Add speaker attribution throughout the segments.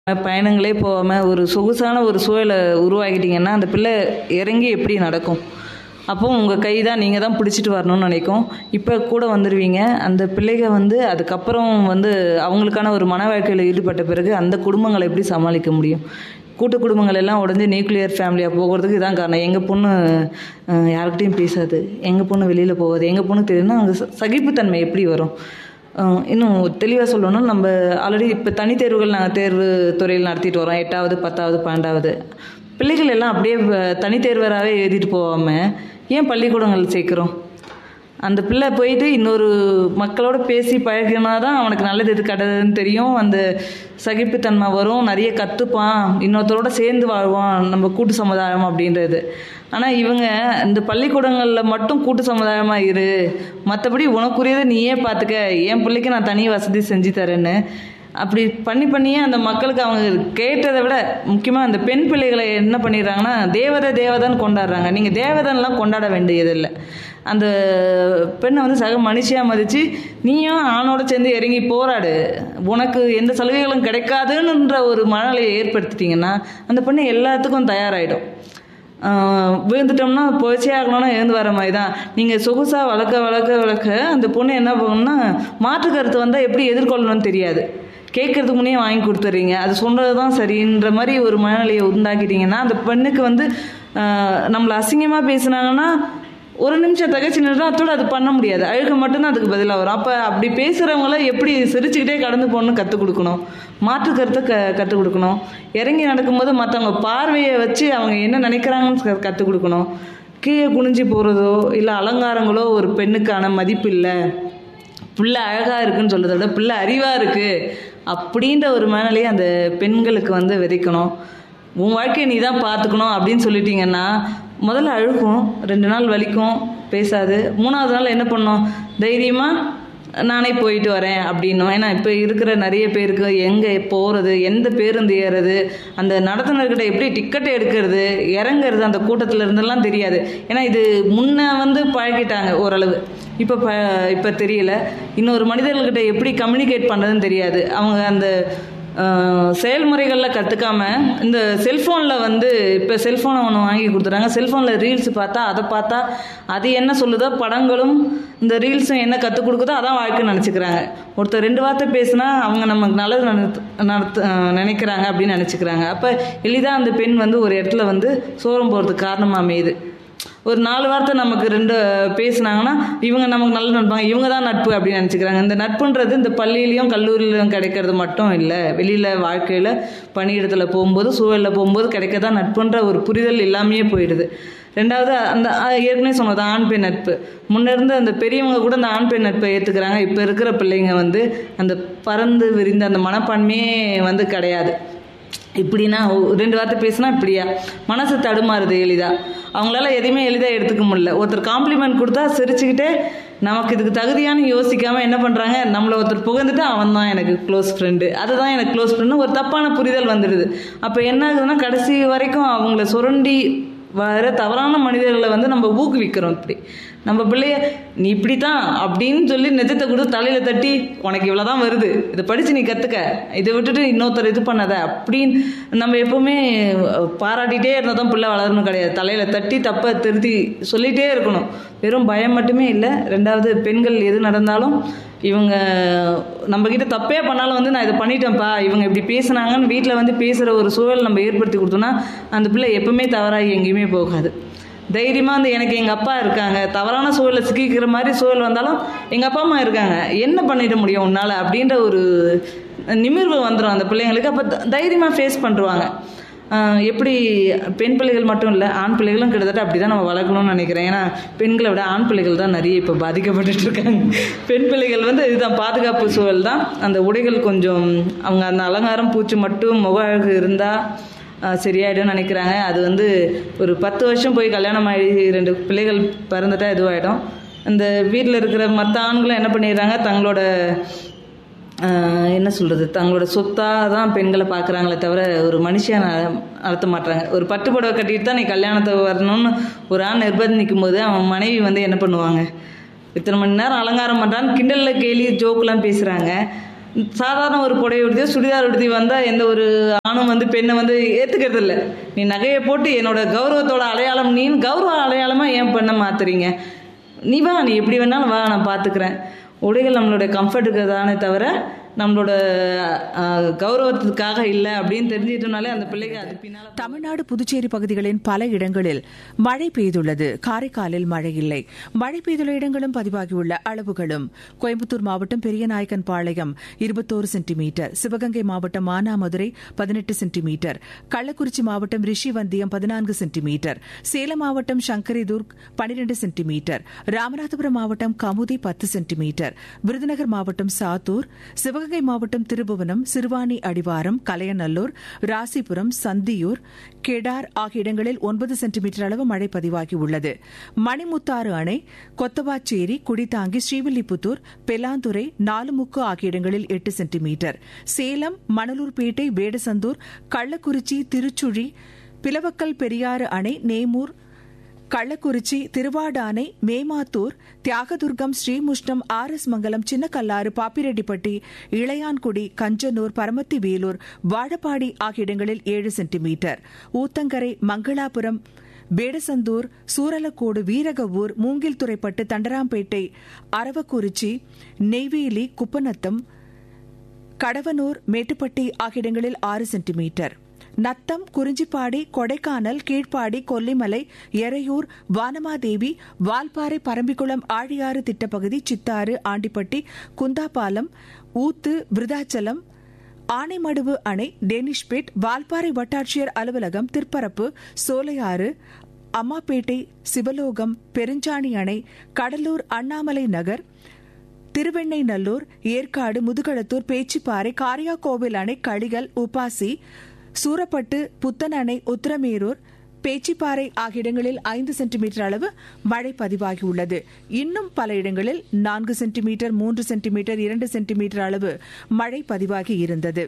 Speaker 1: பயணங்களே போகாமல் ஒரு சொகுசான ஒரு சூழலை உருவாக்கிட்டீங்கன்னா அந்த பிள்ளை இறங்கி எப்படி நடக்கும் அப்போ உங்கள் கை தான் நீங்கள் தான் பிடிச்சிட்டு வரணும்னு நினைக்கும் இப்போ கூட வந்துடுவீங்க அந்த பிள்ளைக வந்து அதுக்கப்புறம் வந்து அவங்களுக்கான ஒரு மன வாழ்க்கையில் ஈடுபட்ட பிறகு அந்த குடும்பங்களை எப்படி சமாளிக்க முடியும் கூட்டு குடும்பங்கள் எல்லாம் உடஞ்சி நியூக்ளியர் ஃபேமிலியாக போகிறதுக்கு இதான் காரணம் எங்கள் பொண்ணு அஹ், யார்கிட்டயும் பேசாது எங்கள் பொண்ணு வெளியில் போகாது எங்கள் பொண்ணு தெரியும்னா அங்கே சகிப்புத்தன்மை எப்படி வரும் அஹ் இன்னும் தெளிவாக சொல்லணும்னா நம்ம ஆல்ரெடி இப்போ தனித்தேர்வுகள் நாங்கள் தேர்வு துறையில் நடத்திட்டு வரோம் எட்டாவது பத்தாவது பன்னெண்டாவது பிள்ளைகள் எல்லாம் அப்படியே வ- தனித்தேர்வராகவே எழுதிட்டு போகாமல் ஏன் பள்ளிக்கூடங்கள் சேர்க்குறோம் அந்த பிள்ளை போயிட்டு இன்னொரு மக்களோட பேசி பழகினா தான் அவனுக்கு நல்லது எது கெட்டதுன்னு தெரியும் அந்த சகிப்புத்தன்மை வரும் நிறைய கற்றுப்பான் இன்னொருத்தரோட சேர்ந்து வாழ்வான் நம்ம கூட்டு சமுதாயம் அப்படின்றது ஆனால் இவங்க இந்த பள்ளிக்கூடங்களில் மட்டும் கூட்டு சமுதாயமாக இரு மற்றபடி உனக்குரியதை நீயே பார்த்துக்க என் பிள்ளைக்கு நான் தனி வசதி செஞ்சு தரேன்னு அப்படி பண்ணி பண்ணியே அந்த மக்களுக்கு அவங்க கேட்டதை விட முக்கியமாக அந்த பெண் பிள்ளைகளை என்ன பண்ணிடுறாங்கன்னா தேவதை தேவதைன்னு கொண்டாடுறாங்க நீங்கள் தேவதைன்னுலாம் கொண்டாட வேண்டியதில்லை அந்த பெண்ணை வந்து சக மனுஷியாக மதித்து நீயும் ஆணோட சேர்ந்து இறங்கி போராடு உனக்கு எந்த சலுகைகளும் கிடைக்காதுன்ற ஒரு மனநிலையை ஏற்படுத்திட்டீங்கன்னா அந்த பெண்ணு எல்லாத்துக்கும் தயாராகிடும் ஆஹ் விழுந்துட்டோம்னா போச்சே ஆகணும்னா எழுந்து வர மாதிரி தான் நீங்கள் சொகுசாக வளர்க்க வளர்க்க வளர்க்க அந்த பொண்ணு என்ன பண்ணணும்னா மாற்று கருத்து வந்தால் எப்படி எதிர்கொள்ளணும்னு தெரியாது கேட்கறதுக்கு முன்னே வாங்கி கொடுத்துட்றீங்க அது சொல்கிறது தான் சரின்ற மாதிரி ஒரு மனநிலையை உண்டாக்கிட்டீங்கன்னா அந்த பெண்ணுக்கு வந்து ஆஹ் நம்மளை அசிங்கமாக பேசுனாங்கன்னா ஒரு நிமிஷம் தகச்சு நின்றா அத்தோட அது பண்ண முடியாது அழுக மட்டும்தான் அதுக்கு பதிலாக வரும் அப்போ அப்படி பேசுகிறவங்கள எப்படி சிரிச்சுக்கிட்டே கடந்து போகணும்னு கற்றுக் கொடுக்கணும் மாற்று கருத்தை க கற்றுக் கொடுக்கணும் இறங்கி நடக்கும்போது மற்றவங்க பார்வையை வச்சு அவங்க என்ன நினைக்கிறாங்கன்னு கற்றுக் கொடுக்கணும் கீழே குனிஞ்சு போகிறதோ இல்லை அலங்காரங்களோ ஒரு பெண்ணுக்கான மதிப்பு இல்லை பிள்ளை அழகாக இருக்குன்னு சொல்கிறத விட பிள்ளை அறிவாக இருக்குது அப்படின்ற ஒரு மனநிலையை அந்த பெண்களுக்கு வந்து விதைக்கணும் உன் வாழ்க்கையை நீ தான் பார்த்துக்கணும் அப்படின்னு சொல்லிட்டீங்கன்னா முதல்ல அழுகும் ரெண்டு நாள் வலிக்கும் பேசாது மூணாவது நாள் என்ன பண்ணோம் தைரியமாக நானே போயிட்டு வரேன் அப்படின்னும் ஏன்னா இப்போ இருக்கிற நிறைய பேருக்கு எங்கே போகிறது எந்த பேருந்து ஏறுறது அந்த நடத்துனர்கிட்ட எப்படி டிக்கெட் எடுக்கிறது இறங்குறது அந்த கூட்டத்தில் இருந்தெல்லாம் தெரியாது ஏன்னா இது முன்ன வந்து பழகிட்டாங்க ஓரளவு இப்போ ப இப்போ தெரியல இன்னொரு மனிதர்கள்கிட்ட எப்படி கம்யூனிகேட் பண்ணுறதுன்னு தெரியாது அவங்க அந்த ஆஹ், செயல்முறைகளில் கற்றுக்காம இந்த செல்ஃபோனில் வந்து இப்போ செல்ஃபோனை ஒன்று வாங்கி கொடுத்துறாங்க செல்ஃபோனில் ரீல்ஸ் பார்த்தா அதை பார்த்தா அது என்ன சொல்லுதோ படங்களும் இந்த ரீல்ஸும் என்ன கற்றுக் கொடுக்குதோ அதான் வாழ்க்கை நினச்சிக்கிறாங்க ஒருத்தர் ரெண்டு வார்த்தை பேசுனா அவங்க நமக்கு நல்லது நடத்து நடத்து ஆஹ், நினைக்கிறாங்க அப்படின்னு நினச்சிக்கிறாங்க அப்போ எளிதாக அந்த பெண் வந்து ஒரு இடத்துல வந்து சோரம் போகிறதுக்கு காரணமாக அமையுது ஒரு நாலு வார்த்தை நமக்கு ரெண்டு பேசுனாங்கன்னா இவங்க நமக்கு நல்ல நட்பாங்க இவங்க தான் நட்பு அப்படின்னு நினச்சிக்கிறாங்க இந்த நட்புன்றது இந்த பள்ளியிலையும் கல்லூரியிலையும் கிடைக்கிறது மட்டும் இல்லை வெளியில் வாழ்க்கையில் பணியிடத்தில் போகும்போது சூழலில் போகும்போது கிடைக்கதான் நட்புன்ற ஒரு புரிதல் இல்லாமையே போயிடுது ரெண்டாவது அந்த அஹ், ஏற்கனவே சொன்னது ஆண் பெண் நட்பு முன்ன இருந்த அந்த பெரியவங்க கூட அந்த ஆண் பெண் நட்பை ஏற்றுக்கிறாங்க இப்போ இருக்கிற பிள்ளைங்க வந்து அந்த பறந்து விரிந்த அந்த மனப்பான்மையே வந்து கிடையாது இப்படின்னா ஓ- ரெண்டு வார்த்தை பேசினா இப்படியா மனசு தடுமாறுது எளிதா அவங்களால எதையுமே எளிதாக எடுத்துக்க முடியல ஒருத்தர் காம்ப்ளிமெண்ட் கொடுத்தா சிரிச்சுக்கிட்டே நமக்கு இதுக்கு தகுதியானு யோசிக்காம என்ன பண்றாங்க நம்மள ஒருத்தர் புகழ்ந்துட்டு அவன் தான் எனக்கு க்ளோஸ் ஃப்ரெண்டு அதுதான் எனக்கு க்ளோஸ் ஃப்ரெண்டு ஒரு தப்பான புரிதல் வந்துடுது அப்போ என்ன ஆகுதுன்னா கடைசி வரைக்கும் அவங்கள சுரண்டி வர தவறான மனிதர்களை வந்து நம்ம ஊக்குவிக்கிறோம் இப்படி நம்ம பிள்ளைய நீ இப்படி தான் அப்படின்னு சொல்லி நிஜத்தை கொடுத்து தலையில் தட்டி உனக்கு இவ்வளோ தான் வருது இதை படித்து நீ கற்றுக்க இதை விட்டுட்டு இன்னொருத்தர் இது பண்ணாத அப்படின்னு நம்ம எப்போவுமே பாராட்டிகிட்டே இருந்தால் தான் பிள்ளை வளரணும் கிடையாது தலையில் தட்டி தப்பை திருத்தி சொல்லிகிட்டே இருக்கணும் வெறும் பயம் மட்டுமே இல்லை ரெண்டாவது பெண்கள் எது நடந்தாலும் இவங்க நம்மக்கிட்ட தப்பே பண்ணாலும் வந்து நான் இதை பண்ணிட்டேன்ப்பா இவங்க இப்படி பேசுனாங்கன்னு வீட்டில் வந்து பேசுகிற ஒரு சூழல் நம்ம ஏற்படுத்தி கொடுத்தோம்னா அந்த பிள்ளை எப்பவுமே தவறாகி எங்கேயுமே போகாது தைரியமாக வந்து எனக்கு எங்கள் அப்பா இருக்காங்க தவறான சூழலை சிக்கிக்கிற மாதிரி சூழல் வந்தாலும் எங்கள் அப்பா அம்மா இருக்காங்க என்ன பண்ணிட முடியும் உன்னால் அப்படின்ற ஒரு நிமிர்வு வந்துடும் அந்த பிள்ளைங்களுக்கு அப்போ தைரியமாக ஃபேஸ் பண்ணுருவாங்க ஆஹ் எப்படி பெண் பிள்ளைகள் மட்டும் இல்லை ஆண் பிள்ளைகளும் கிட்டத்தட்ட அப்படி தான் நம்ம வளர்க்கணும்னு நினைக்கிறேன் ஏன்னா பெண்களை விட ஆண் பிள்ளைகள் தான் நிறைய இப்போ பாதிக்கப்பட்டுட்டு இருக்காங்க பெண் பிள்ளைகள் வந்து இதுதான் பாதுகாப்பு சூழல் தான் அந்த உடைகள் கொஞ்சம் அவங்க அந்த அலங்காரம் பூச்சி மட்டும் முக அழகு இருந்தால் சரியாயிடும்னு நினைக்கிறாங்க அது வந்து ஒரு பத்து வருஷம் போய் கல்யாணம் ஆகி ரெண்டு பிள்ளைகள் பிறந்துட்டா இதுவாகிடும் இந்த வீட்டில் இருக்கிற மற்ற ஆண்களும் என்ன பண்ணிடுறாங்க தங்களோட ஆஹ் என்ன சொல்கிறது தங்களோட சொத்தாக தான் பெண்களை பார்க்குறாங்களே தவிர ஒரு மனுஷியாக ந- நடத்த மாட்டாங்க ஒரு பட்டு புடவை கட்டிட்டு தான் நீ கல்யாணத்தை வரணும்னு ஒரு ஆண் நிர்பந்திக்கும் போது அவன் மனைவி வந்து என்ன பண்ணுவாங்க இத்தனை மணி நேரம் அலங்காரம் பண்ணுறான்னு கிண்டலில் கேலி ஜோக்கெலாம் பேசுகிறாங்க சாதாரண ஒரு புடவை உடுத்தியோ சுடிதார் உடுத்தி வந்தால் எந்த ஒரு ஆணும் வந்து பெண்ணை வந்து ஏற்றுக்கிறது இல்லை நீ நகையை போட்டு என்னோட கௌரவத்தோட அடையாளம் நீ கௌரவ அடையாளமாக ஏன் பெண்ணை மாத்துறீங்க நீ வா நீ எப்படி வேணாலும் வா நான் பார்த்துக்கிறேன் உடைகள் நம்மளோட கம்ஃபர்ட்டுக்கு தானே தவிர நம்மளோட அஹ், கௌரவத்துக்காக இல்லை அப்படின்னு தெரிஞ்சுக்கிட்டோம்னாலே அந்த பிள்ளைங்க அது பின்னால்
Speaker 2: தமிழ்நாடு புதுச்சேரி பகுதிகளின் பல இடங்களில் மழை பெய்துள்ளது காரைக்காலில் மழை இல்லை மழை பெய்துள்ள இடங்களும் பதிவாகியுள்ள அளவுகளும் கோயம்புத்தூர் மாவட்டம் பெரியநாயக்கன் பாளையம் இருபத்தோரு சென்டிமீட்டர் சிவகங்கை மாவட்டம் மானாமதுரை பதினெட்டு சென்டிமீட்டர் கள்ளக்குறிச்சி மாவட்டம் ரிஷிவந்தியம் பதினான்கு சென்டிமீட்டர் சேலம் மாவட்டம் சங்கரிதுர்க் பனிரெண்டு சென்டிமீட்டர் ராமநாதபுரம் மாவட்டம் கமுதி பத்து சென்டிமீட்டர் விருதுநகர் மாவட்டம் சாத்தூர் சிவகங்கை மாவட்டம் திருபுவனம் சிறுவாணி அடிவாரம் கலையநல்லூர் ராசிபுரம் சந்தியூர் கெடார் ஆகிய இடங்களில் ஒன்பது சென்டிமீட்டர் அளவு மழை பதிவாகியுள்ளது மணிமுத்தாறு அணை கொத்தவாச்சேரி குடித்தாங்கி ஸ்ரீவில்லிபுத்தூர் பெலாந்துறை நாலுமுக்கு ஆகிய இடங்களில் எட்டு சென்டிமீட்டர் சேலம் மணலூர்பேட்டை வேடசந்தூர் கள்ளக்குறிச்சி திருச்சுழி பிளவக்கல் பெரியாறு அணை நேமூர் கள்ளக்குறிச்சி திருவாடானை மேமாத்தூர் தியாகதுர்கம் ஸ்ரீமுஷ்டம் ஆர் எஸ் மங்கலம் சின்னக்கல்லாறு பாப்பிரெட்டிப்பட்டி இளையான்குடி கஞ்சனூர் பரமத்தி வேலூர் வாழப்பாடி ஆகிய இடங்களில் ஏழு சென்டிமீட்டர் ஊத்தங்கரை மங்களாபுரம் வேடசந்தூர் சூரலக்கோடு வீரகவூர் மூங்கில்துறைப்பட்டு தண்டராம்பேட்டை அரவக்குறிச்சி நெய்வேலி குப்பநத்தம் கடவனூர் மேட்டுப்பட்டி ஆகிய இடங்களில் ஆறு சென்டிமீட்டர் நத்தம் குறிஞ்சிப்பாடி கொடைக்கானல் கீழ்ப்பாடி கொல்லிமலை எறையூர் வானமாதேவி வால்பாறை பரம்பிக்குளம் ஆழியாறு திட்டப்பகுதி சித்தாறு ஆண்டிப்பட்டி குந்தாபாலம் ஊத்து விருதாச்சலம் ஆனைமடுவு அணை டேனிஷ்பேட் வால்பாறை வட்டாட்சியர் அலுவலகம் திருப்பரப்பு சோலையாறு அம்மாப்பேட்டை சிவலோகம் பெருஞ்சாணி அணை கடலூர் அண்ணாமலை நகர் திருவெண்ணைநல்லூர் ஏற்காடு முதுகளத்தூர் பேச்சிப்பாறை காரியாக்கோவில் அணை களிகள் உபாசி சூரப்பட்டு புத்தன் அணை உத்தரமேரூர் பேச்சிப்பாறை ஆகிய இடங்களில் ஐந்து சென்டிமீட்டர் அளவு மழை பதிவாகியுள்ளது இன்னும் பல இடங்களில் நான்கு சென்டிமீட்டர் மூன்று சென்டிமீட்டர் இரண்டு சென்டிமீட்டர் அளவு மழை பதிவாகி இருந்தது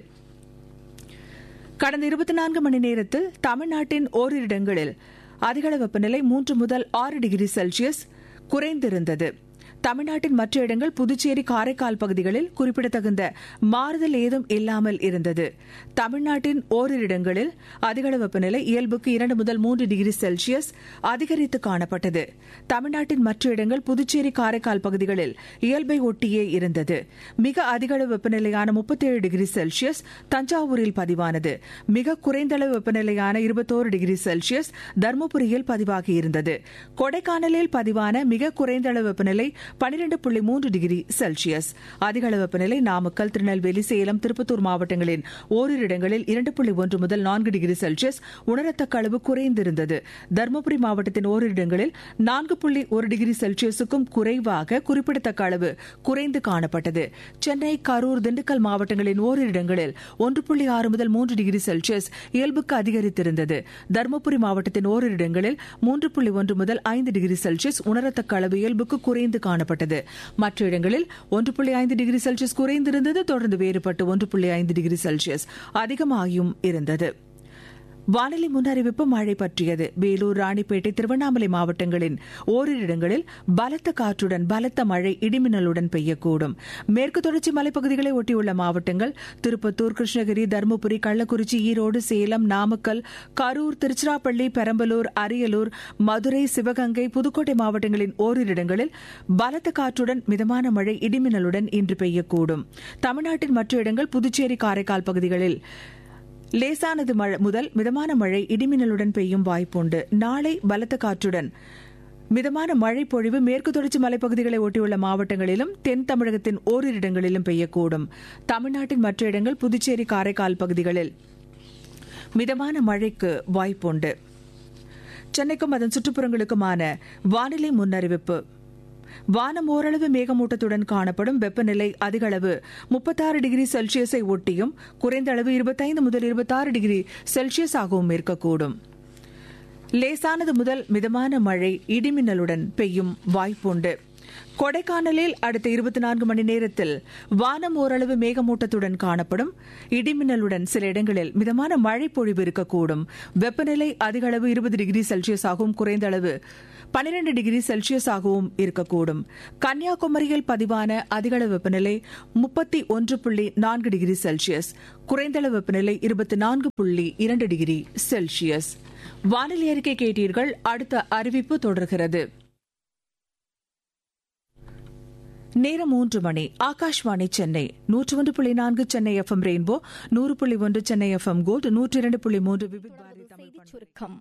Speaker 2: கடந்த இருபத்தி நான்கு மணி நேரத்தில் தமிழ்நாட்டின் ஓரிரு இடங்களில் அதிகளவு வெப்பநிலை மூன்று முதல் ஆறு டிகிரி செல்சியஸ் குறைந்திருந்தது தமிழ்நாட்டின் மற்ற இடங்கள் புதுச்சேரி காரைக்கால் பகுதிகளில் குறிப்பிடத்தகுந்த மாறுதல் ஏதும் இல்லாமல் இருந்தது தமிழ்நாட்டின் ஓரிரு இடங்களில் அதிகளவு வெப்பநிலை இயல்புக்கு இரண்டு முதல் மூன்று டிகிரி செல்சியஸ் அதிகரித்து காணப்பட்டது தமிழ்நாட்டின் மற்ற இடங்கள் புதுச்சேரி காரைக்கால் பகுதிகளில் இயல்பை ஒட்டியே இருந்தது மிக அதிகளவு வெப்பநிலையான முப்பத்தேழு டிகிரி செல்சியஸ் தஞ்சாவூரில் பதிவானது மிக குறைந்தளவு வெப்பநிலையான இருபத்தோரு டிகிரி செல்சியஸ் தருமபுரியில் பதிவாகியிருந்தது கொடைக்கானலில் பதிவான மிக குறைந்த அளவு வெப்பநிலை பனிரெண்டு புள்ளி மூன்று டிகிரி செல்சியஸ் அதிக அளவு வெப்பநிலை நாமக்கல் திருநெல்வேலி சேலம் திருப்பத்தூர் மாவட்டங்களின் ஓரிரு இடங்களில் இரண்டு புள்ளி ஒன்று முதல் நான்கு டிகிரி செல்சியஸ் உணரத்தக்க அளவு குறைந்திருந்தது தருமபுரி மாவட்டத்தின் ஓரிரு இடங்களில் நான்கு புள்ளி ஒரு டிகிரி செல்சியஸுக்கும் குறைவாக குறிப்பிடத்தக்க அளவு குறைந்து காணப்பட்டது சென்னை கரூர் திண்டுக்கல் மாவட்டங்களின் ஓரிரு இடங்களில் ஒன்று புள்ளி ஆறு முதல் மூன்று டிகிரி செல்சியஸ் இயல்புக்கு அதிகரித்திருந்தது தருமபுரி மாவட்டத்தின் ஓரிரு இடங்களில் மூன்று புள்ளி ஒன்று முதல் ஐந்து டிகிரி செல்சியஸ் உணரத்தக்க அளவு இயல்புக்கு குறைந்து காணப்பட்டது மற்ற இடங்களில் ஒன்று புள்ளி ஐந்து டிகிரி செல்சியஸ் குறைந்திருந்தது தொடர்ந்து வேறுபட்டு ஒன்று புள்ளி ஐந்து டிகிரி செல்சியஸ் அதிகமாகியும் இருந்தது வானிலை முன்னறிவிப்பு மழை பற்றியது வேலூர் ராணிப்பேட்டை திருவண்ணாமலை மாவட்டங்களின் ஓரிரு இடங்களில் பலத்த காற்றுடன் பலத்த மழை இடிமின்னலுடன் பெய்யக்கூடும் மேற்கு தொடர்ச்சி மலைப்பகுதிகளை ஒட்டியுள்ள மாவட்டங்கள் திருப்பத்தூர் கிருஷ்ணகிரி தருமபுரி கள்ளக்குறிச்சி ஈரோடு சேலம் நாமக்கல் கரூர் திருச்சிராப்பள்ளி பெரம்பலூர் அரியலூர் மதுரை சிவகங்கை புதுக்கோட்டை மாவட்டங்களின் ஓரிரு இடங்களில் பலத்த காற்றுடன் மிதமான மழை இடிமின்னலுடன் இன்று பெய்யக்கூடும் தமிழ்நாட்டின் மற்ற இடங்கள் புதுச்சேரி காரைக்கால் பகுதிகளில் லேசானது மழை முதல் மிதமான மழை இடிமின்னலுடன் பெய்யும் வாய்ப்புண்டு நாளை பலத்த காற்றுடன் மிதமான மழை பொழிவு மேற்கு தொடர்ச்சி மலைப்பகுதிகளை ஒட்டியுள்ள மாவட்டங்களிலும் தென் தமிழகத்தின் ஓரிரு இடங்களிலும் பெய்யக்கூடும் தமிழ்நாட்டின் மற்ற இடங்கள் புதுச்சேரி காரைக்கால் பகுதிகளில் மிதமான மழைக்கு வாய்ப்புண்டு சென்னைக்கும் அதன் சுற்றுப்புறங்களுக்குமான வானிலை முன்னறிவிப்பு வானம் ஓரளவு மேகமூட்டத்துடன் காணப்படும் வெப்பநிலை அதிக அளவு முப்பத்தாறு டிகிரி செல்சியஸை ஒட்டியும் குறைந்த அளவு இருபத்தைந்து முதல் இருபத்தாறு டிகிரி செல்சியஸ் ஆகவும் இருக்கக்கூடும் லேசானது முதல் மிதமான மழை இடிமின்னலுடன் பெய்யும் வாய்ப்புண்டு கொடைக்கானலில் அடுத்த இருபத்தி நான்கு மணி நேரத்தில் வானம் ஓரளவு மேகமூட்டத்துடன் காணப்படும் இடிமின்னலுடன் சில இடங்களில் மிதமான மழை பொழிவு இருக்கக்கூடும் வெப்பநிலை அதிக அளவு இருபது டிகிரி செல்சியஸ் ஆகவும் குறைந்த அளவு பனிரெண்டு டிகிரி செல்சியஸ் ஆகவும் இருக்கக்கூடும் கன்னியாகுமரியில் பதிவான அதிகளவு வெப்பநிலை முப்பத்தி ஒன்று புள்ளி நான்கு டிகிரி செல்சியஸ் குறைந்தளவு வெப்பநிலை இருபத்தி நான்கு புள்ளி இரண்டு டிகிரி செல்சியஸ் வானிலை அறிக்கை கேட்டீர்கள் அடுத்த அறிவிப்பு தொடர்கிறது நேரம் மூன்று மணி ஆகாஷ்வாணி சென்னை நூற்று ஒன்று புள்ளி நான்கு சென்னை எஃப்எம் ரெயின்போ நூறு புள்ளி ஒன்று சென்னை எஃப்எம் கோல்டு நூற்றி இரண்டு புள்ளி மூன்று விவித் பாரதி தமிழ்
Speaker 3: செய்திச் சுருக்கம்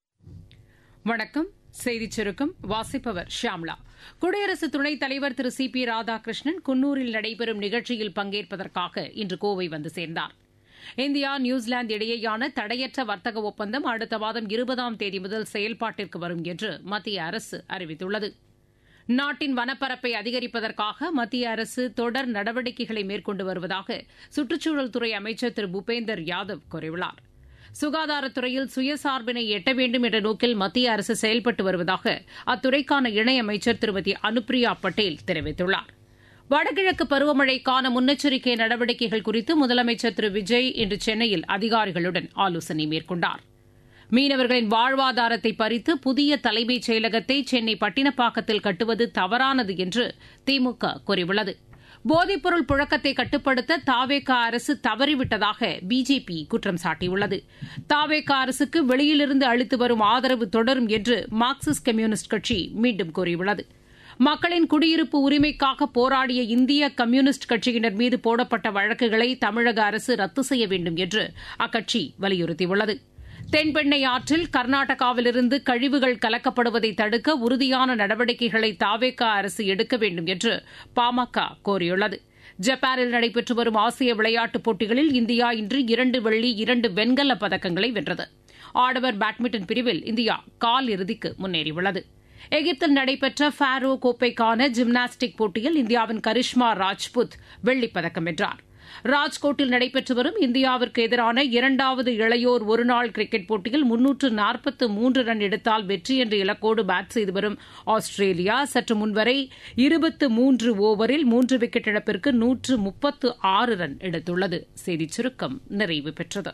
Speaker 4: வணக்கம் செய்திச் சுருக்கம் வாசிப்பவர் ஷியாம்லா குடியரசு துணைத் தலைவர் திரு சி பி ராதாகிருஷ்ணன் குன்னூரில் நடைபெறும் நிகழ்ச்சியில் பங்கேற்பதற்காக இன்று கோவை வந்து சேர்ந்தார் இந்தியா நியூசிலாந்து இடையேயான தடையற்ற வர்த்தக ஒப்பந்தம் அடுத்த மாதம் இருபதாம் தேதி முதல் செயல்பாட்டிற்கு வரும் என்று மத்திய அரசு அறிவித்துள்ளது நாட்டின் வனப்பரப்பை அதிகரிப்பதற்காக மத்திய அரசு தொடர் நடவடிக்கைகளை மேற்கொண்டு வருவதாக சுற்றுச்சூழல் துறை அமைச்சர் திரு பூபேந்தர் யாதவ் கூறியுள்ளார் சுகாதாரத்துறையில் சுயசார்பினை எட்ட வேண்டும் என்ற நோக்கில் மத்திய அரசு செயல்பட்டு வருவதாக அத்துறைக்கான இணையமைச்சர் திருமதி அனுப்பிரியா பட்டேல் தெரிவித்துள்ளார் வடகிழக்கு பருவமழைக்கான முன்னெச்சரிக்கை நடவடிக்கைகள் குறித்து முதலமைச்சர் திரு விஜய் இன்று சென்னையில் அதிகாரிகளுடன் ஆலோசனை மேற்கொண்டார் மீனவர்களின் வாழ்வாதாரத்தை பறித்து புதிய தலைமைச் செயலகத்தை சென்னை பட்டினப்பாக்கத்தில் கட்டுவது தவறானது என்று திமுக கூறியுள்ளது போதைப்பொருள் புழக்கத்தை கட்டுப்படுத்த தாவேகா அரசு தவறிவிட்டதாக பிஜேபி குற்றம் சாட்டியுள்ளது தாவேகா அரசுக்கு வெளியிலிருந்து அளித்து வரும் ஆதரவு தொடரும் என்று மார்க்சிஸ்ட் கம்யூனிஸ்ட் கட்சி மீண்டும் கூறியுள்ளது மக்களின் குடியிருப்பு உரிமைக்காக போராடிய இந்திய கம்யூனிஸ்ட் கட்சியினர் மீது போடப்பட்ட வழக்குகளை தமிழக அரசு ரத்து செய்ய வேண்டும் என்று அக்கட்சி வலியுறுத்தியுள்ளது தென்பெண்ணை ஆற்றில் கர்நாடகாவிலிருந்து கழிவுகள் கலக்கப்படுவதை தடுக்க உறுதியான நடவடிக்கைகளை தாவேகா அரசு எடுக்க வேண்டும் என்று பாமக கோரியுள்ளது ஜப்பானில் நடைபெற்று வரும் ஆசிய விளையாட்டுப் போட்டிகளில் இந்தியா இன்று இரண்டு வெள்ளி இரண்டு வெண்கலப் பதக்கங்களை வென்றது ஆடவர் பேட்மிண்டன் பிரிவில் இந்தியா கால் இறுதிக்கு முன்னேறியுள்ளது எகிப்தில் நடைபெற்ற ஃபாரோ கோப்பைக்கான ஜிம்னாஸ்டிக் போட்டியில் இந்தியாவின் கரிஷ்மா ராஜ்புத் வெள்ளிப்பதக்கம் வென்றார் ராஜ்கோட்டில் நடைபெற்று வரும் இந்தியாவிற்கு எதிரான இரண்டாவது இளையோர் ஒருநாள் கிரிக்கெட் போட்டியில் முன்னூற்று நாற்பத்து மூன்று ரன் எடுத்தால் வெற்றி என்ற இலக்கோடு பேட் செய்து வரும் ஆஸ்திரேலியா சற்று முன்வரை இருபத்து மூன்று ஓவரில் மூன்று விக்கெட் இழப்பிற்கு நூற்று முப்பத்து ஆறு ரன் எடுத்துள்ளது செய்திச் சுருக்கம் நிறைவு பெற்றது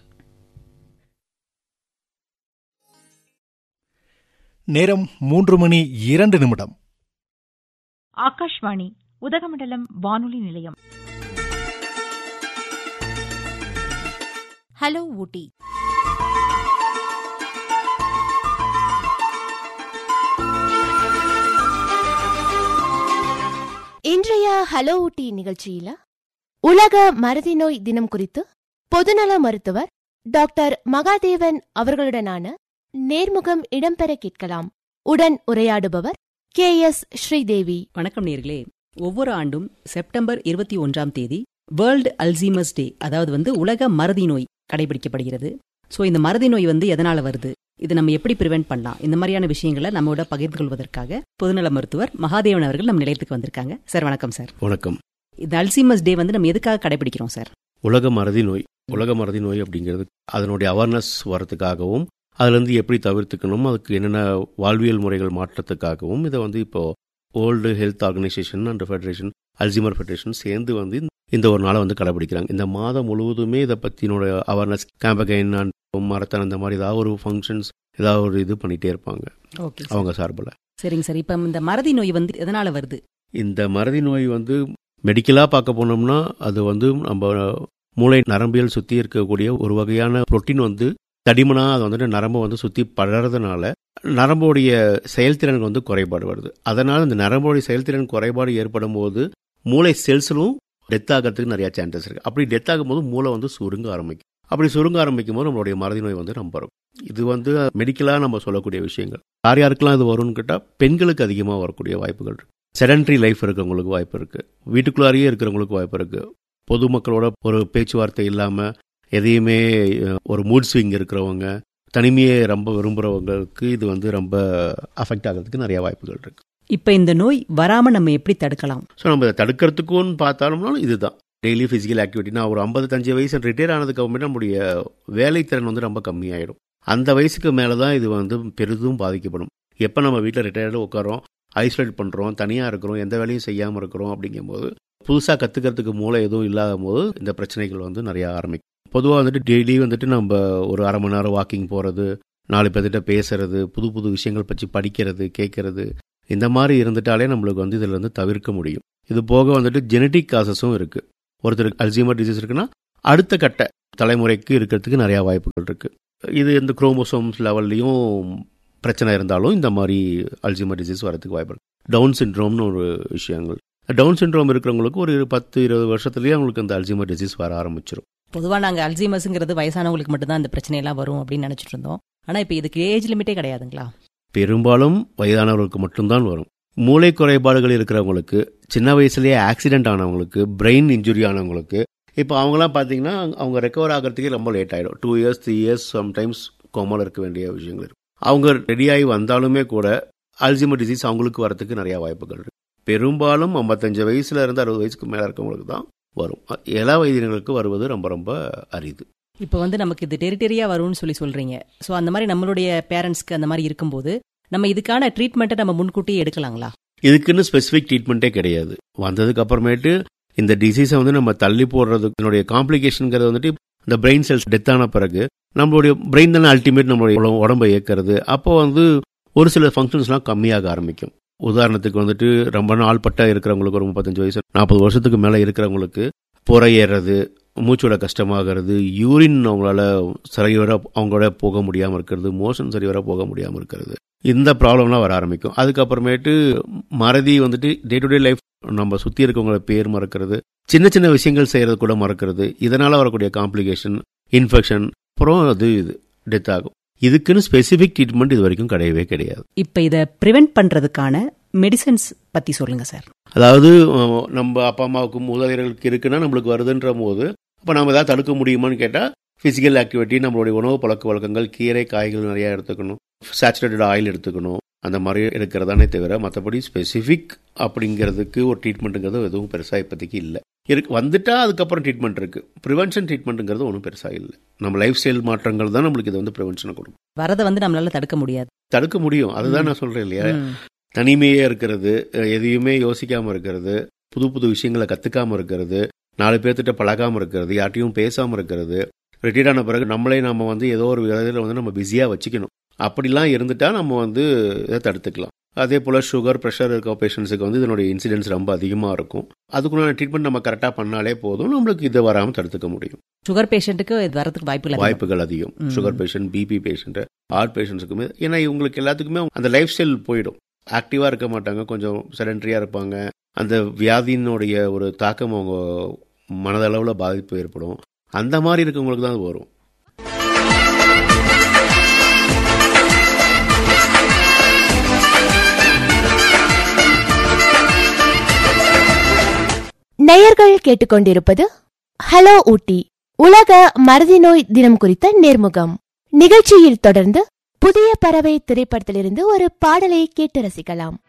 Speaker 5: நேரம் மூன்று மணி இரண்டு நிமிடம்
Speaker 6: ஆகாஷ்வாணி உதகமண்டலம் வானொலி நிலையம்
Speaker 3: ஹலோ ஊட்டி இன்றைய ஹலோ ஊட்டி நிகழ்ச்சியில உலக மறதி நோய் தினம் குறித்து பொதுநல மருத்துவர் டாக்டர் மகாதேவன் அவர்களுடனான நேர்முகம் இடம்பெற கேட்கலாம் உடன் உரையாடுபவர் கே எஸ் ஸ்ரீதேவி
Speaker 7: வணக்கம் நேர்களே ஒவ்வொரு ஆண்டும் செப்டம்பர் இருபத்தி ஒன்றாம் தேதி வேர்ல்டு அல்சீமஸ் டே அதாவது வந்து உலக மறதி நோய் கடைபிடிக்கப்படுகிறது ஸோ இந்த மறதி நோய் வந்து எதனால வருது இது நம்ம எப்படி ப்ரிவென்ட் பண்ணலாம் இந்த மாதிரியான விஷயங்களை நம்மோட பகிர்ந்து கொள்வதற்காக பொதுநல மருத்துவர் மகாதேவன் அவர்கள் நம்ம நிலையத்துக்கு வந்திருக்காங்க சார் வணக்கம் சார்
Speaker 8: வணக்கம்
Speaker 7: இந்த அல்சீமஸ் டே வந்து நம்ம எதுக்காக கடைபிடிக்கிறோம் சார்
Speaker 8: உலக மறதி நோய் உலக மறதி நோய் அப்படிங்கிறது அதனுடைய அவேர்னஸ் வரத்துக்காகவும் அதுலேருந்து எப்படி தவிர்த்துக்கணும் அதுக்கு என்னென்ன வாழ்வியல் முறைகள் மாற்றத்துக்காகவும் இதை வந்து இப்போ world health organisation and federation Alzheimer federation சேர்ந்து வந்து இந்த ஒரு நாளை வந்து கடைபிடிக்கிறாங்க இந்த மாதம் முழுவதுமே இதை பற்றினோட அவேர்னஸ் கேம்பகைன் அண்ட் மரத்தன் அந்த மாதிரி ஏதாவது ஒரு ஃபங்க்ஷன்ஸ் ஏதாவது ஒரு இது பண்ணிகிட்டே இருப்பாங்க
Speaker 7: ஓகே
Speaker 8: அவங்க சார்பில்
Speaker 7: சரிங்க சார் இப்போ இந்த மறதி நோய் வந்து எதனால வருது
Speaker 8: இந்த மறதி நோய் வந்து மெடிக்கலாக பார்க்க போனோம்னா அது வந்து நம்ம மூளை நரம்பியல் சுற்றி இருக்கக்கூடிய ஒரு வகையான புரோட்டீன் வந்து தடிமனாக அது வந்துட்டு நரம்பை வந்து சுற்றி படறதுனால நரம்போடைய செயல்திறனுக்கு வந்து குறைபாடு வருது அதனால் இந்த நரம்போடைய செயல்திறன் குறைபாடு ஏற்படும் போது மூளை செல்ஸிலும் டெத் ஆகிறதுக்கு நிறைய சான்சஸ் இருக்குது அப்படி டெத் ஆகும்போது மூளை வந்து சுருங்க ஆரம்பிக்கும் அப்படி சுருங்க ஆரம்பிக்கும் போது நம்மளுடைய மறதி நோய் வந்து ரொம்ப வரும் இது வந்து மெடிக்கலாக நம்ம சொல்லக்கூடிய விஷயங்கள் யார் யாருக்கெல்லாம் இது வரும்னு கேட்டால் பெண்களுக்கு அதிகமாக வரக்கூடிய வாய்ப்புகள் இருக்கு செடன்ட்ரி லைஃப் இருக்கிறவங்களுக்கு வாய்ப்பு இருக்கு வீட்டுக்குள்ளாரியே இருக்கிறவங்களுக்கு வாய்ப்பு இருக்கு பொதுமக்களோட ஒரு பேச்சுவார்த்தை இல்லாமல் எதையுமே ஒரு மூட் ஸ்விங் இருக்கிறவங்க தனிமையை ரொம்ப விரும்புகிறவங்களுக்கு இது வந்து ரொம்ப அஃபெக்ட் ஆகிறதுக்கு நிறைய வாய்ப்புகள் இருக்கு
Speaker 7: இப்போ இந்த நோய் வராம நம்ம எப்படி தடுக்கலாம்
Speaker 8: ஸோ நம்ம இதை தடுக்கிறதுக்குன்னு பார்த்தாலும்னாலும் இதுதான் டெய்லி ஃபிசிக்கல் ஆக்டிவிட்டினா ஒரு ஐம்பத்தஞ்சு வயசு ரிட்டையர் ஆனதுக்கு அப்புறமேட்டு நம்முடைய வேலைத்திறன் வந்து ரொம்ப கம்மியாயிடும் அந்த வயசுக்கு மேலே தான் இது வந்து பெரிதும் பாதிக்கப்படும் எப்போ நம்ம வீட்டில் ரிட்டையர்டு உட்காரோம் ஐசோலேட் பண்ணுறோம் தனியாக இருக்கிறோம் எந்த வேலையும் செய்யாமல் இருக்கிறோம் அப்படிங்கும்போது புதுசாக கற்றுக்கிறதுக்கு மூளை எதுவும் இல்லாத போது இந்த பிரச்சனைகள் வந்து நிறையா ஆரம்பிக்கும் பொதுவாக வந்துட்டு டெய்லி வந்துட்டு நம்ம ஒரு அரை மணி நேரம் வாக்கிங் போகிறது நாலு பேர்த்திட்ட பேசுறது புது புது விஷயங்கள் பற்றி படிக்கிறது கேட்கறது இந்த மாதிரி இருந்துட்டாலே நம்மளுக்கு வந்து இதில் வந்து தவிர்க்க முடியும் இது போக வந்துட்டு ஜெனட்டிக் காசஸும் இருக்குது ஒருத்தருக்கு அல்சீமர் டிசீஸ் இருக்குன்னா அடுத்த கட்ட தலைமுறைக்கு இருக்கிறதுக்கு நிறையா வாய்ப்புகள் இருக்குது இது இந்த குரோமோசோம்ஸ் லெவல்லையும் பிரச்சனை இருந்தாலும் இந்த மாதிரி அல்சீமர் டிசீஸ் வரதுக்கு வாய்ப்பு இருக்கு டவுன் சிண்ட்ரோம்னு ஒரு விஷயங்கள் டவுன் சிண்ட்ரோம் இருக்கிறவங்களுக்கு ஒரு பத்து இருபது வருஷத்துலேயே அவங்களுக்கு அந்த அல்சீமர் டிசீஸ் வர ஆரம்பிச்சிடும்
Speaker 7: பொதுவாக நாங்கள் அல்சீமஸ்ங்கிறது வயசானவங்களுக்கு மட்டும்தான் அந்த பிரச்சனையெல்லாம் வரும் அப்படின்னு நினச்சிட்டு இருந்தோம் ஆனால் இப்போ இதுக்கு ஏஜ் லிமிட்டே கிடையாதுங்களா
Speaker 8: பெரும்பாலும் வயதானவர்களுக்கு மட்டும்தான் வரும் மூளை குறைபாடுகள் இருக்கிறவங்களுக்கு சின்ன வயசுலேயே ஆக்சிடென்ட் ஆனவங்களுக்கு பிரெயின் இன்ஜுரி ஆனவங்களுக்கு இப்போ அவங்களாம் பார்த்தீங்கன்னா அவங்க ரெக்கவர் ஆகிறதுக்கே ரொம்ப லேட் ஆகிடும் two years three years sometimes கோமால இருக்க வேண்டிய விஷயங்கள் இருக்கு அவங்க ரெடியாகி வந்தாலுமே கூட அல்சிமர் டிசீஸ் அவங்களுக்கு வரதுக்கு நிறைய வாய்ப்புகள் இருக்கு பெரும்பாலும் ஐம்பத்தஞ்சு வயசுல இருந்து அறுபது வயசுக்கு மேலே இருக்கவங்களுக்கு தான் வரும் இள வயதினர்களுக்கு வருவது ரொம்ப ரொம்ப அரிது
Speaker 7: இப்போ வந்து நமக்கு இது டெரிட்டரியா வரும்னு சொல்லி சொல்றீங்க ஸோ அந்த மாதிரி நம்மளுடைய பேரண்ட்ஸ்க்கு அந்த மாதிரி இருக்கும்போது நம்ம இதுக்கான ட்ரீட்மெண்ட்டை நம்ம முன்கூட்டியே எடுக்கலாங்களா
Speaker 8: இதுக்குன்னு ஸ்பெசிஃபிக் ட்ரீட்மெண்ட்டே கிடையாது வந்ததுக்கு அப்புறமேட்டு இந்த டிசீஸை வந்து நம்ம தள்ளி போடுறதுக்கு காம்ப்ளிகேஷனுங்கிறது வந்துட்டு இந்த பிரெயின் செல்ஸ் டெத் ஆன பிறகு நம்மளுடைய பிரெயின் தானே அல்டிமேட் நம்மளுடைய உட- உடம்பை இயக்கிறது அப்போ வந்து ஒரு சில ஃபங்க்ஷன்ஸ்லாம் கம்மியாக ஆரம்பிக்கும் உதாரணத்துக்கு வந்துட்டு ரொம்ப நாள் பட்டா இருக்கிறவங்களுக்கு ஒரு முப்பத்தஞ்சு வயசு நாற்பது வருஷத்துக்கு மேலே இருக்கிறவங்களுக்கு புறை ஏறுறது மூச்சோட கஷ்டமாகிறது யூரின் அவங்களால சரிவர அவங்களோட போக முடியாமல் இருக்கிறது மோஷன் சரிவர போக முடியாமல் இருக்கிறது இந்த ப்ராப்ளம்லாம் வர ஆரம்பிக்கும் அதுக்கப்புறமேட்டு மறதி வந்துட்டு டே டு டே லைஃப் நம்ம சுற்றி இருக்கவங்கள பேர் மறக்கிறது சின்ன சின்ன விஷயங்கள் செய்கிறது கூட மறக்கிறது இதனால் வரக்கூடிய காம்ப்ளிகேஷன் இன்ஃபெக்ஷன் அப்புறம் அது இது டெத் ஆகும் இதுக்குன்னு ஸ்பெசிஃபிக் ட்ரீட்மெண்ட் இது வரைக்கும் கிடையவே கிடையாது
Speaker 7: இப்போ இதை ப்ரிவென்ட் பண்றதுக்கான மெடிசன்ஸ் பத்தி சொல்லுங்க சார்
Speaker 8: அதாவது அஹ், நம்ம அப்பா அம்மாவுக்கு மூதாதையர்களுக்கு இருக்குன்னா நம்மளுக்கு வருதுன்ற போது அப்போ நம்ம ஏதாவது தடுக்க முடியுமான்னு கேட்டால் ஃபிசிக்கல் ஆக்டிவிட்டி நம்மளுடைய உணவு பழக்க வழக்கங்கள் கீரை காய்கள் நிறையா எடுத்துக்கணும் சேச்சுரேட்டட் ஆயில் எடுத்துக்கணும் அந்த மாதிரி எடுக்கிறதானே தவிர மற்றபடி ஸ்பெசிஃபிக் அப்படிங்கிறதுக்கு ஒரு ட்ரீட்மெண்ட்டுங்கிறது எதுவும் பெருசாக இப்போதைக்கு இல்லை இருக்கு வந்துட்டா அதுக்கப்புறம் ட்ரீட்மெண்ட் இருக்கு ப்ரிவென்ஷன் ட்ரீட்மெண்ட்டுங்கிறது ஒன்றும் பெருசாக இல்லை நம்ம லைஃப் ஸ்டைல் மாற்றங்கள் தான் நம்மளுக்கு இது வந்து ப்ரிவென்ஷனை கொடுக்கும்
Speaker 7: வரதை வந்து நம்மளால தடுக்க முடியாது
Speaker 8: தடுக்க முடியும் அதுதான் நான் சொல்றேன் இல்லையா
Speaker 7: ம்.
Speaker 8: தனிமையே இருக்கிறது அஹ் எதையுமே யோசிக்காம இருக்கிறது புது புது விஷயங்களை கத்துக்காம இருக்கிறது நாலு பேர்த்திட்ட பழகாம இருக்கிறது யார்ட்டையும் பேசாம இருக்கிறது ரிட்டையர்ட் ஆன பிறகு நம்மளே நம்ம வந்து ஏதோ ஒரு விதத்தில் வந்து நம்ம பிஸியாக வச்சுக்கணும் அப்படிலாம் இருந்துட்டா நம்ம வந்து இதை தடுத்துக்கலாம் அதே போல் சுகர் ப்ரெஷர் இருக்க பேஷண்ட்ஸுக்கு வந்து இதனுடைய இன்சிடென்ட்ஸ் ரொம்ப அதிகமாக இருக்கும் அதுக்குள்ள ட்ரீட்மெண்ட் நம்ம கரெக்டாக பண்ணாலே போதும் நம்மளுக்கு இது வராமல் தடுத்துக்க முடியும்
Speaker 7: சுகர் பேஷண்ட்டுக்கு இது வரதுக்கு வாய்ப்பு இல்லை
Speaker 8: வாய்ப்புகள் அதிகம்
Speaker 7: ம்.
Speaker 8: Sugar patient BP patient heart பேஷண்ட்ஸுக்குமே ஏன்னா இவங்களுக்கு எல்லாத்துக்குமே அந்த லைஃப் ஸ்டைல் போயிடும் ஆக்டிவாக இருக்க மாட்டாங்க கொஞ்சம் செடன்ட்ரியாக இருப்பாங்க அந்த வியாதியினுடைய ஒரு தாக்கம் அவங்க மனதளவில் பாதிப்பு ஏற்படும் அந்த மாதிரி இருக்கவங்களுக்கு தான் அது வரும்
Speaker 3: நேயர்கள் கேட்டுக்கொண்டிருப்பது ஹலோ ஊட்டி உலக மறதி நோய் தினம் குறித்த நேர்முகம் நிகழ்ச்சியில் தொடர்ந்து புதிய பறவை திரைப்படத்திலிருந்து ஒரு பாடலை கேட்டு ரசிக்கலாம்